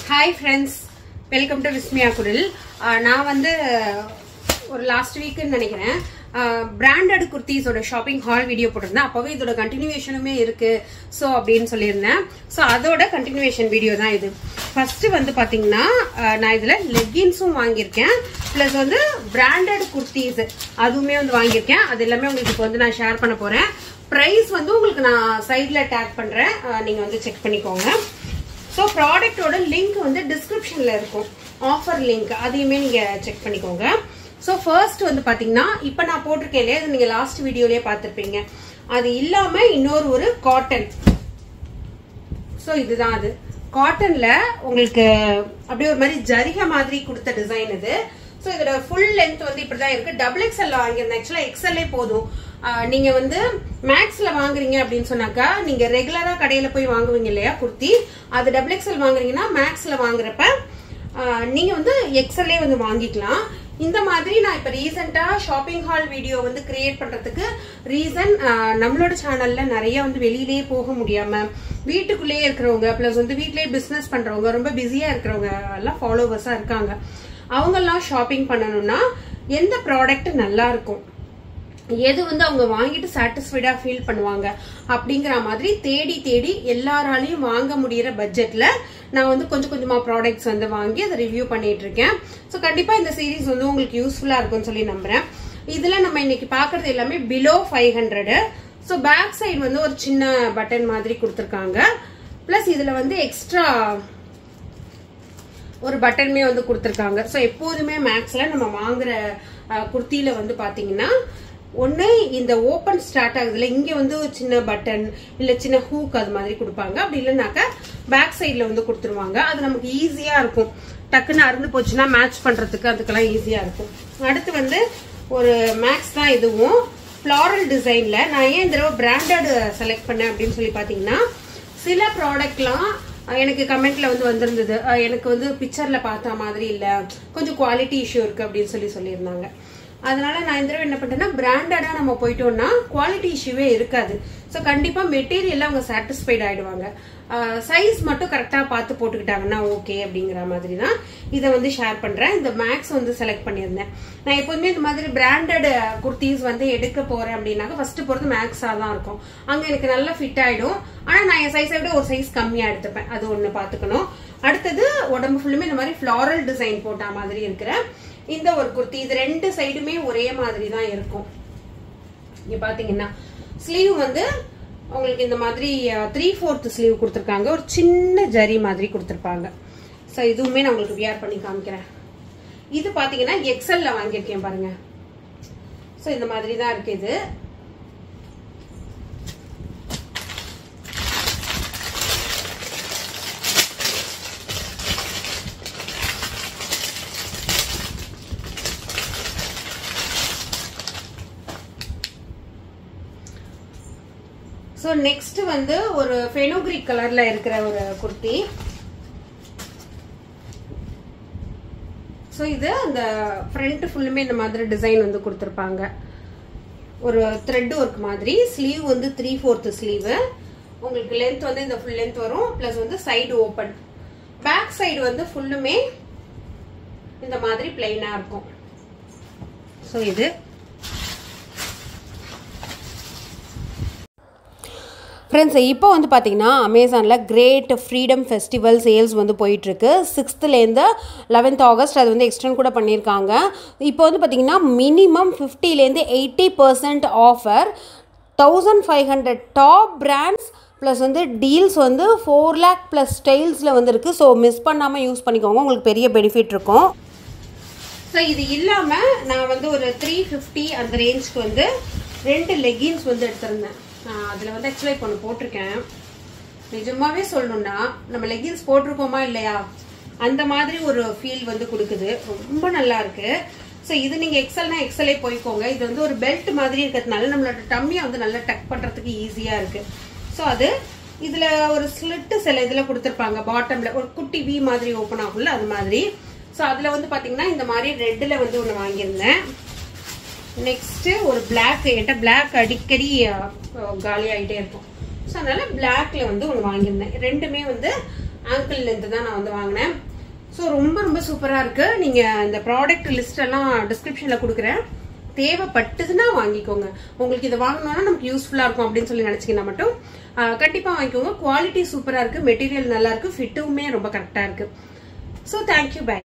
hi friends welcome to Vismaya Kudil நான் வந்து ஒரு லாஸ்ட் வீக்குன்னு நினைக்கிறேன் பிராண்டட் குர்த்திஸோட ஷாப்பிங் ஹால் வீடியோ போட்டிருந்தேன் அப்போவே இதோட கண்டினியூவேஷனுமே இருக்கு ஸோ அப்படின்னு சொல்லியிருந்தேன் ஸோ அதோட கண்டினியூவேஷன் வீடியோ தான் இது ஃபர்ஸ்ட் வந்து பார்த்தீங்கன்னா அஹ், நான் இதில் லெக்கின்ஸும் வாங்கியிருக்கேன் ப்ளஸ் வந்து பிராண்டட் குர்த்திஸ் அதுவுமே வந்து வாங்கியிருக்கேன் அது எல்லாமே உங்களுக்கு இப்போ வந்து நான் ஷேர் பண்ண போகிறேன் ப்ரைஸ் வந்து உங்களுக்கு நான் சைடில் டேக் பண்ணுறேன் நீங்கள் வந்து செக் பண்ணிக்கோங்க ஸோ ப்ராடக்ட்டோட லிங்க் வந்து டிஸ்கிரிப்ஷனில் இருக்கும் ஆஃபர் லிங்க் அதையுமே நீங்கள் செக் பண்ணிக்கோங்க ஸோ ஃபர்ஸ்ட் வந்து பார்த்தீங்கன்னா இப்போ நான் போட்டிருக்கேன் இல்லையா இது நீங்கள் லாஸ்ட் வீடியோலேயே பார்த்துருப்பீங்க அது இல்லாமல் இன்னொரு ஒரு காட்டன் ஸோ இதுதான் அது காட்டன்ல உங்களுக்கு அப்படியே ஒரு மாதிரி ஜரிகை மாதிரி கொடுத்த டிசைன் இது ஸோ இதோட ஃபுல் லென்த் வந்து இப்படிதான் இருக்கு டபுள் எக்ஸ்எல் வாங்கியிருந்தேன் ஆக்சுவலா எக்ஸ்எல்லே போதும் ஆஹ் நீங்க வந்து மேக்ஸ்ல வாங்குறீங்க அப்படின்னு சொன்னாக்கா நீங்க ரெகுலரா கடையில போய் வாங்குவீங்க இல்லையா குர்த்தி அது டபுள் எக்ஸ்எல் வாங்குறீங்கன்னா மேக்ஸ்ல வாங்குறப்ப ஆஹ் நீங்க வந்து எக்ஸ்எல்லே வந்து வாங்கிக்கலாம் இந்த மாதிரி நான் இப்ப ரீசெண்டா ஷாப்பிங் ஹால் வீடியோ வந்து கிரியேட் பண்றதுக்கு ரீசன் நம்மளோட சேனல்ல நிறைய வந்து வெளியிலேயே போக முடியாம வீட்டுக்குள்ளேயே இருக்கிறவங்க பிளஸ் வந்து வீட்லயே பிசினஸ் பண்றவங்க ரொம்ப பிஸியா இருக்கிறவங்க எல்லாம் ஃபாலோவர்ஸா இருக்காங்க அவங்கெல்லாம் ஷாப்பிங் பண்ணணும்னா எந்த ப்ராடக்ட் நல்லா இருக்கும் எது வந்து அவங்க வாங்கிட்டு சாட்டிஸ்ஃபைடா ஃபீல் பண்ணுவாங்க அப்படிங்கிற மாதிரி தேடி தேடி எல்லாராலையும் வாங்க முடியிற பட்ஜெட்ல நான் வந்து கொஞ்சம் கொஞ்சமா ப்ராடக்ட்ஸ் வந்து வாங்கி அதை ரிவ்யூ பண்ணிட்டு இருக்கேன் ஸோ கண்டிப்பா இந்த சீரிஸ் வந்து உங்களுக்கு யூஸ்ஃபுல்லா இருக்கும்னு சொல்லி நம்புறேன் இதுல நம்ம இன்னைக்கு பாக்குறது எல்லாமே below five hundred so back side வந்து ஒரு சின்ன பட்டன் மாதிரி கொடுத்துருக்காங்க பிளஸ் இதுல வந்து எக்ஸ்ட்ரா ஒரு பட்டனுமே வந்து கொடுத்துருக்காங்க ஸோ எப்போதுமே மேக்ஸ்ல நம்ம வாங்குற அஹ், குர்த்தியில வந்து பாத்தீங்கன்னா ஒன்று இந்த ஓப்பன் ஸ்டார்ட் ஆகுதுல இங்கே வந்து ஒரு சின்ன பட்டன் இல்லை சின்ன ஹூக் அது மாதிரி கொடுப்பாங்க அப்படி இல்லைனாக்கா பேக் சைடில் வந்து கொடுத்துருவாங்க அது நமக்கு ஈஸியாக இருக்கும் டக்குன்னு அறுந்து போச்சுன்னா மேட்ச் பண்ணுறதுக்கு அதுக்கெல்லாம் ஈஸியாக இருக்கும் அடுத்து வந்து ஒரு மேக்ஸ் தான் இதுவும் ஃப்ளாரல் டிசைனில் நான் ஏன் இந்த தடவை பிராண்டட் செலக்ட் பண்ணேன் அப்படின்னு சொல்லி பார்த்தீங்கன்னா சில ப்ராடக்ட்லாம் எனக்கு கமெண்ட்ல வந்து வந்திருந்தது அஹ் எனக்கு வந்து பிக்சர்ல பார்த்த மாதிரி இல்ல கொஞ்சம் குவாலிட்டி இஷ்யூ இருக்கு அப்படின்னு சொல்லி சொல்லியிருந்தாங்க அதனால நான் இந்த தடவை என்ன பண்ணிட்டேன்னா பிராண்டடா நம்ம போயிட்டோம்னா குவாலிட்டி இஷ்யூவே இருக்காது ஸோ கண்டிப்பா மெட்டீரியல் அவங்க சாட்டிஸ்ஃபைட் ஆயிடுவாங்க சைஸ் மட்டும் கரெக்டா பார்த்து போட்டுக்கிட்டாங்கன்னா ஓகே அப்படிங்கிற மாதிரி தான் இதை வந்து ஷேர் பண்றேன் இந்த மேக்ஸ் வந்து செலக்ட் பண்ணியிருந்தேன் நான் எப்போதுமே இந்த மாதிரி பிராண்டட் குர்த்திஸ் வந்து எடுக்க போறேன் அப்படின்னாக்க ஃபர்ஸ்ட் போறது மேக்ஸா தான் இருக்கும் அங்க எனக்கு நல்லா ஃபிட் ஆயிடும் ஆனா நான் என் சைஸை விட ஒரு சைஸ் கம்மியா எடுத்துப்பேன் அது ஒண்ணு பாத்துக்கணும் அடுத்தது உடம்பு ஃபுல்லுமே இந்த மாதிரி ஃபிளாரல் டிசைன் போட்ட மாதிரி இருக்கிற இந்த ஒரு குர்த்தி இது ரெண்டு சைடுமே ஒரே மாதிரி தான் இருக்கும் இங்க பாத்தீங்கன்னா ஸ்லீவ் வந்து உங்களுக்கு இந்த மாதிரி த்ரீ ஃபோர்த் ஸ்லீவ் கொடுத்துருக்காங்க ஒரு சின்ன ஜரி மாதிரி கொடுத்துருப்பாங்க ஸோ இதுவுமே நான் உங்களுக்கு வியர் பண்ணி காமிக்கிறேன் இது பாத்தீங்கன்னா எக்ஸல்ல வாங்கியிருக்கேன் பாருங்க ஸோ இந்த மாதிரி தான் இருக்கு இது ஸோ நெக்ஸ்ட் வந்து ஒரு ஃபெனோக்ரிக் கலர்ல இருக்கிற ஒரு குர்த்தி ஸோ இது அந்த ஃப்ரண்ட் ஃபுல்லுமே இந்த மாதிரி டிசைன் வந்து கொடுத்துருப்பாங்க ஒரு த்ரெட் ஒர்க் மாதிரி ஸ்லீவ் வந்து த்ரீ ஃபோர்த்து ஸ்லீவு உங்களுக்கு லென்த் வந்து இந்த ஃபுல் லென்த் வரும் ப்ளஸ் வந்து சைடு ஓப்பன் பேக் சைடு வந்து ஃபுல்லுமே இந்த மாதிரி பிளைனா இருக்கும் ஸோ இது ஃப்ரெண்ட்ஸ் இப்போ வந்து பார்த்தீங்கன்னா அமேசானில் கிரேட் ஃப்ரீடம் ஃபெஸ்டிவல் சேல்ஸ் வந்து போயிட்டுருக்கு சிக்ஸ்த்துலேருந்து லெவன்த் ஆகஸ்ட் அது வந்து எக்ஸ்டெண்ட் கூட பண்ணியிருக்காங்க இப்போ வந்து பார்த்தீங்கன்னா மினிமம் ஃபிஃப்டிலேருந்து eighty percent offer thousand five hundred top brands plus வந்து டீல்ஸ் வந்து ஃபோர் லேக் ப்ளஸ் ஸ்டைல்ஸில் வந்து இருக்குது ஸோ மிஸ் பண்ணாமல் யூஸ் பண்ணிக்கோங்க உங்களுக்கு பெரிய பெனிஃபிட் இருக்கும் ஸோ இது இல்லாம நான் வந்து ஒரு த்ரீ ஃபிஃப்டி அந்த ரேஞ்ச்க்கு வந்து ரெண்டு லெகின்ஸ் வந்து எடுத்திருந்தேன் ஆஹ் அதுல வந்து ஆக்சுவலாக இப்போ ஒன்று போட்டிருக்கேன் நிஜமாவே சொல்லணும்னா நம்ம லெகின்ஸ் போட்டிருக்கோமா இல்லையா அந்த மாதிரி ஒரு ஃபீல் வந்து கொடுக்குது ரொம்ப நல்லா இருக்கு ஸோ இது நீங்க எக்ஸல்னா எக்ஸலே போய்க்கோங்க இது வந்து ஒரு பெல்ட் மாதிரி இருக்கிறதுனால நம்மளோட டம்மியை வந்து நல்லா டக் பண்றதுக்கு ஈஸியா இருக்கு ஸோ அது இதுல ஒரு ஸ்லிட்டு சில இதுல கொடுத்துருப்பாங்க பாட்டம்ல ஒரு குட்டி வி மாதிரி ஓப்பன் ஆகும்ல அது மாதிரி ஸோ அதுல வந்து பாத்தீங்கன்னா இந்த மாதிரி ரெட்ல வந்து ஒன்று வாங்கியிருந்தேன் நெக்ஸ்ட் ஒரு பிளாக் என்கிட்ட பிளாக் அடிக்கடி அஹ், காலி ஆகிட்டே இருக்கும் ஸோ அதனால பிளாக்ல வந்து ஒன்று வாங்கியிருந்தேன் ரெண்டுமே வந்து ஆங்கிள் லென்த் தான் நான் வந்து வாங்கினேன் ரொம்ப ரொம்ப சூப்பரா இருக்கு நீங்க இந்த ப்ராடக்ட் லிஸ்ட் எல்லாம் டிஸ்கிரிப்ஷன்ல கொடுக்குறேன் தேவைப்பட்டதுன்னா வாங்கிக்கோங்க உங்களுக்கு இதை வாங்கணும்னா நமக்கு யூஸ்ஃபுல்லா இருக்கும் அப்படின்னு சொல்லி நினைச்சீங்கன்னா மட்டும் ஆஹ், கண்டிப்பா வாங்கிக்கோங்க குவாலிட்டி சூப்பரா இருக்கு மெட்டீரியல் நல்லா இருக்கு ஃபிட்டுமே ரொம்ப கரெக்டா இருக்கு ஸோ தேங்க்யூ பை